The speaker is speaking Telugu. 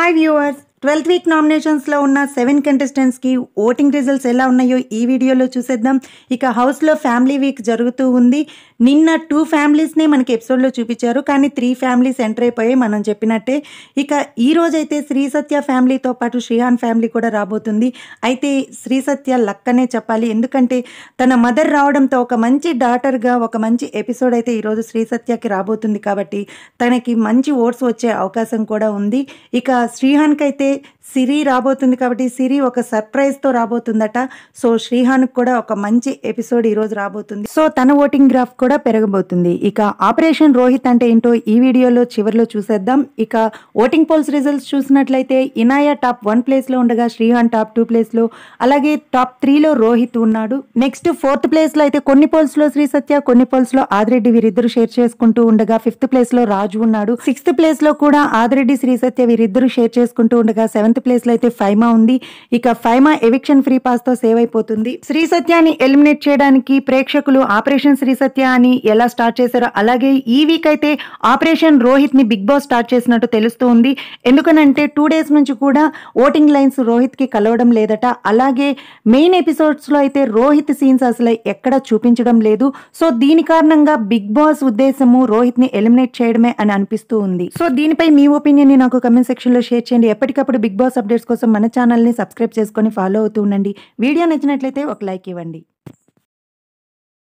హాయ్ వ్యూవర్స్ ట్వెల్త్ వీక్ నామినేషన్స్లో ఉన్న సెవెన్ కంటెస్టెంట్స్కి ఓటింగ్ రిజల్ట్స్ ఎలా ఉన్నాయో ఈ వీడియోలో చూసేద్దాం ఇక హౌస్లో ఫ్యామిలీ వీక్ జరుగుతూ ఉంది నిన్న టూ ఫ్యామిలీస్నే మనకి ఎపిసోడ్లో చూపించారు కానీ త్రీ ఫ్యామిలీస్ ఎంటర్ అయిపోయాయి మనం చెప్పినట్టే ఇక ఈ రోజైతే శ్రీ సత్య ఫ్యామిలీతో పాటు శ్రీహాన్ ఫ్యామిలీ కూడా రాబోతుంది అయితే శ్రీ సత్య లక్కనే చెప్పాలి ఎందుకంటే తన మదర్ రావడంతో ఒక మంచి డాటర్గా ఒక మంచి ఎపిసోడ్ అయితే ఈరోజు శ్రీ సత్యకి రాబోతుంది కాబట్టి తనకి మంచి ఓట్స్ వచ్చే అవకాశం కూడా ఉంది ఇక శ్రీహాన్కి అయితే సిరి రాబోతుంది కాబట్టి సిరి ఒక సర్ప్రైజ్తో రాబోతుందట సో శ్రీహాన్కి కూడా ఒక మంచి ఎపిసోడ్ ఈరోజు రాబోతుంది సో తన ఓటింగ్ గ్రాఫ్ కూడా పెరగబోతుంది ఇక ఆపరేషన్ రోహిత్ అంటే ఏంటో ఈ వీడియోలో చివరిలో చూసేద్దాం ఇక ఓటింగ్ పోల్స్ రిజల్ట్స్ చూసినట్లయితే ఇనాయా టాప్ వన్ ప్లేస్లో ఉండగా శ్రీహాన్ టాప్ టూ ప్లేస్లో అలాగే టాప్ త్రీలో రోహిత్ ఉన్నాడు నెక్స్ట్ ఫోర్త్ ప్లేస్లో అయితే కొన్ని పోల్స్లో శ్రీ సత్య కొన్ని పోల్స్లో ఆదిరెడ్డి వీరిద్దరు షేర్ చేసుకుంటూ ఉండగా ఫిఫ్త్ ప్లేస్లో రాజు ఉన్నాడు సిక్స్త్ ప్లేస్లో కూడా ఆదిరెడ్డి శ్రీ సత్య వీరిద్దరు షేర్ చేసుకుంటూ ఉండగా సెవెంత్ ప్లేస్లో అయితే ఫైమా ఉంది ఇక ఫైమా ఎవిక్షన్ ఫ్రీ పాస్తో సేవ్ అయిపోతుంది శ్రీ సత్యాన్ని ఎలిమినేట్ చేయడానికి ప్రేక్షకులు ఆపరేషన్ శ్రీ సత్య అని ఎలా స్టార్ట్ చేశారో అలాగే ఈ వీక్ అయితే ఆపరేషన్ రోహిత్ ని బిగ్ బాస్ స్టార్ట్ చేసినట్టు తెలుస్తూ ఉంది ఎందుకనంటే టూ డేస్ నుంచి కూడా ఓటింగ్ లైన్స్ రోహిత్ కి కలవడం లేదట అలాగే మెయిన్ ఎపిసోడ్స్ లో అయితే రోహిత్ సీన్స్ అసలు ఎక్కడ చూపించడం లేదు సో దీని కారణంగా బిగ్ బాస్ ఉద్దేశము రోహిత్ ని ఎలిమినేట్ చేయడమే అని అనిపిస్తూ ఉంది సో దీనిపై మీ ఒపీనియన్ ని నాకు కమెంట్ సెక్షన్ లో షేర్ చేయండి ఎప్పటికప్పుడు బిగ్ బాస్ అప్డేట్స్ కోసం మన ఛానల్ ని సబ్స్క్రైబ్ చేసుకొని ఫాలో అవుతూ ఉండండి వీడియో నచ్చినట్లయితే ఒక లైక్ ఇవ్వండి